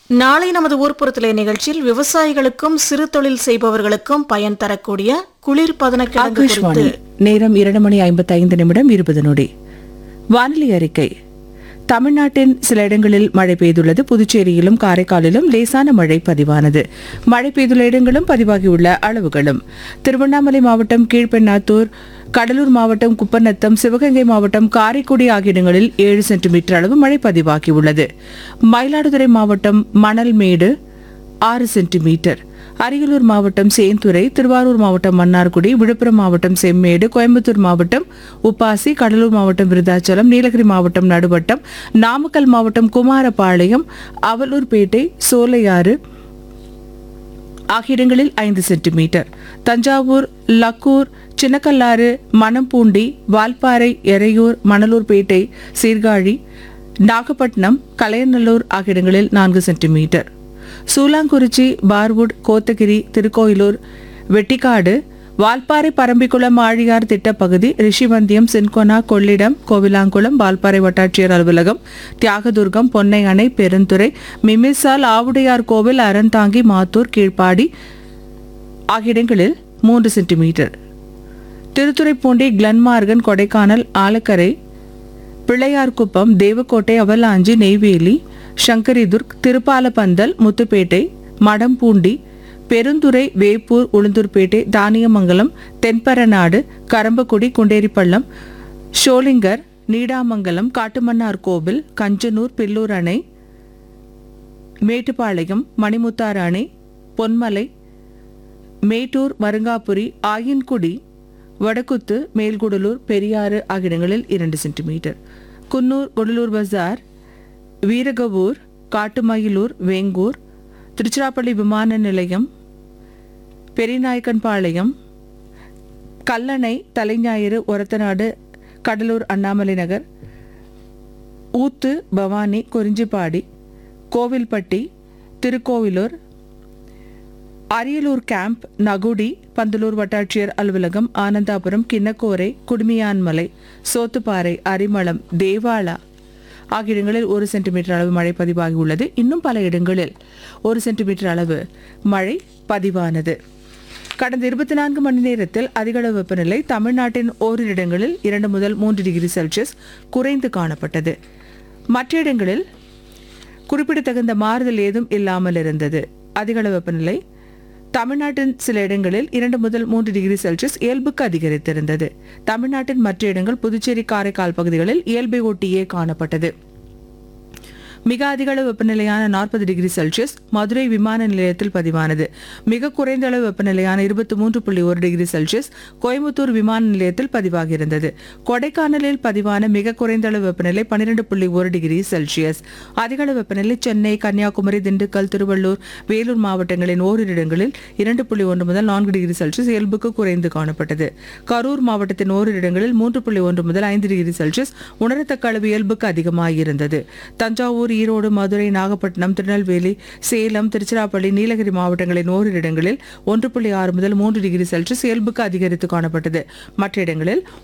நாளை நமது ஊர்ப்புறத்திலே நிகழ்ச்சியில் விவசாயிகளுக்கும் சிறு தொழில் செய்பவர்களுக்கும் பயன் தரக்கூடிய குளிர்பதன கிழங்கு ஆகாஷ்வாணி குறித்து நேரம் இரண்டு மணி ஐம்பத்தி ஐந்து நிமிடம் இருபது நொடி வானிலை அறிக்கை தமிழ்நாட்டின் சில இடங்களில் மழை பெய்துள்ளது புதுச்சேரியிலும் காரைக்காலிலும் லேசான மழை பதிவானது மழை பெய்துள்ள இடங்களும் பதிவாகியுள்ள அளவுகளும் திருவண்ணாமலை மாவட்டம் கீழ்பெண்ணாத்தூர் கடலூர் மாவட்டம் குப்பநத்தம் சிவகங்கை மாவட்டம் காரைக்குடி ஆகிய இடங்களில் ஏழு சென்டிமீட்டர் அளவு மழை பதிவாகியுள்ளது மயிலாடுதுறை மாவட்டம் மணல்மேடு ஆறு சென்டிமீட்டர் அரியலூர் மாவட்டம் சேந்துறை திருவாரூர் மாவட்டம் மன்னார்குடி விழுப்புரம் மாவட்டம் செம்மேடு கோயம்புத்தூர் மாவட்டம் உப்பாசி கடலூர் மாவட்டம் விருதாச்சலம் நீலகிரி மாவட்டம் நடுவட்டம் நாமக்கல் மாவட்டம் குமாரபாளையம் அவலூர்பேட்டை சோலையாறு ஆகிய இடங்களில் ஐந்து சென்டிமீட்டர் தஞ்சாவூர் லக்கூர் சின்னக்கல்லாறு மணம்பூண்டி வால்பாறை எறையூர் மணலூர்பேட்டை சீர்காழி நாகப்பட்டினம் கலையநல்லூர் ஆகிய இடங்களில் நான்கு சென்டிமீட்டர் சூலாங்குறிச்சி பார்வுட் கோத்தகிரி திருக்கோயிலூர் வெட்டிக்காடு வால்பாறை பரம்பிக்குளம் ஆழியார் திட்டப்பகுதி ரிஷிவந்தியம் சின்கொனா கொள்ளிடம் கோவிலாங்குளம் வால்பாறை வட்டாட்சியர் அலுவலகம் தியாகதுர்கம் பொன்னை அணை பெருந்துறை மிமிசால் ஆவுடையார் கோவில் அறந்தாங்கி மாத்தூர் கீழ்ப்பாடி ஆகிய இடங்களில் மூன்று centimetre Thiruthuraipoondi Glenmorgan Kodaikanal Alakkarai Pillaiyarkuppam Devakottai Avalanche Neyveli Sankaridurg Thirupalapandal Muthupet Madampoondi Perundurai Veppur Ulundurpet Thaniyamangalam Thenparanadu Karambakudi Gunderipallam Sholinghur Needamangalam Kattumannar Koil Kanjanur Pillur அணை மேட்டுப்பாளையம் மணிமுத்தாறு அணை பொன்மலை மேட்டூர் மருங்காபுரி ஆயன்குடி வடக்குத்து மேல்குடலூர் பெரியாறு ஆகிய இடங்களில் இரண்டு சென்டிமீட்டர் குன்னூர் கொடலூர் பஜார் வீரகவூர் காட்டுமயிலூர் வேங்கூர் திருச்சிராப்பள்ளி விமான நிலையம் பெரியநாயக்கன்பாளையம் கல்லணை தலைஞாயிறு ஒரத்தநாடு கடலூர் அண்ணாமலை நகர் ஊத்து பவானி குறிஞ்சிப்பாடி கோவில்பட்டி திருக்கோவிலூர் அரியலூர் கேம்ப் நகுடி பந்தலூர் வட்டாட்சியர் அலுவலகம் ஆனந்தாபுரம் கிண்ணக்கோரை குடுமியான்மலை சோத்துப்பாறை அரிமளம் தேவாலா ஆகிய இடங்களில் ஒரு சென்டிமீட்டர் அளவு மழை பதிவாகியுள்ளது இன்னும் பல இடங்களில் ஒரு சென்டிமீட்டர் அளவு மழை பதிவானது கடந்த இருபத்தி நான்கு மணி நேரத்தில் அதிகளவு வெப்பநிலை தமிழ்நாட்டின் ஓரிரு இடங்களில் இரண்டு முதல் மூன்று டிகிரி செல்சியஸ் குறைந்து காணப்பட்டது மற்ற இடங்களில் குறிப்பிடத்தகுந்த மாறுதல் ஏதும் இல்லாமல் இருந்தது அதிகளவு வெப்பநிலை தமிழ்நாட்டின் சில இடங்களில் இரண்டு முதல் மூன்று டிகிரி செல்சியஸ் இயல்புக்கு அதிகரித்திருந்தது தமிழ்நாட்டின் மற்ற இடங்கள் புதுச்சேரி காரைக்கால் பகுதிகளில் இயல்பை ஒட்டியே காணப்பட்டது மிக அதிக அளவு வெப்பநிலையான நாற்பது டிகிரி செல்சியஸ் மதுரை விமான நிலையத்தில் பதிவானது மிக குறைந்த அளவு வெப்பநிலையான இருபத்தி மூன்று புள்ளி ஒரு டிகிரி செல்சியஸ் கோயம்புத்தூர் விமான நிலையத்தில் பதிவாகியிருந்தது கொடைக்கானலில் பதிவான மிக குறைந்த அளவு வெப்பநிலை பன்னிரண்டு புள்ளி ஒரு டிகிரி செல்சியஸ் அதிக அளவு வெப்பநிலை சென்னை கன்னியாகுமரி திண்டுக்கல் திருவள்ளூர் வேலூர் மாவட்டங்களின் ஓரிரு இடங்களில் இரண்டு புள்ளி ஒன்று முதல் நான்கு டிகிரி செல்சியஸ் இயல்புக்கு குறைந்து காணப்பட்டது கரூர் மாவட்டத்தின் ஓரிரு இடங்களில் மூன்று புள்ளி ஒன்று முதல் ஐந்து டிகிரி செல்சியஸ் உணரத்தக்க அளவு இயல்புக்கு அதிகமாகியிருந்தது தஞ்சாவூர் ஈரோடு மதுரை நாகப்பட்டினம் திருநெல்வேலி சேலம் திருச்சிராப்பள்ளி நீலகிரி மாவட்டங்களின் ஓரிரு இடங்களில் ஒன்று புள்ளி ஆறு முதல் மூன்று டிகிரி செல்சியஸ் இயல்புக்கு அதிகரித்து காணப்பட்டது மற்ற இடங்களில்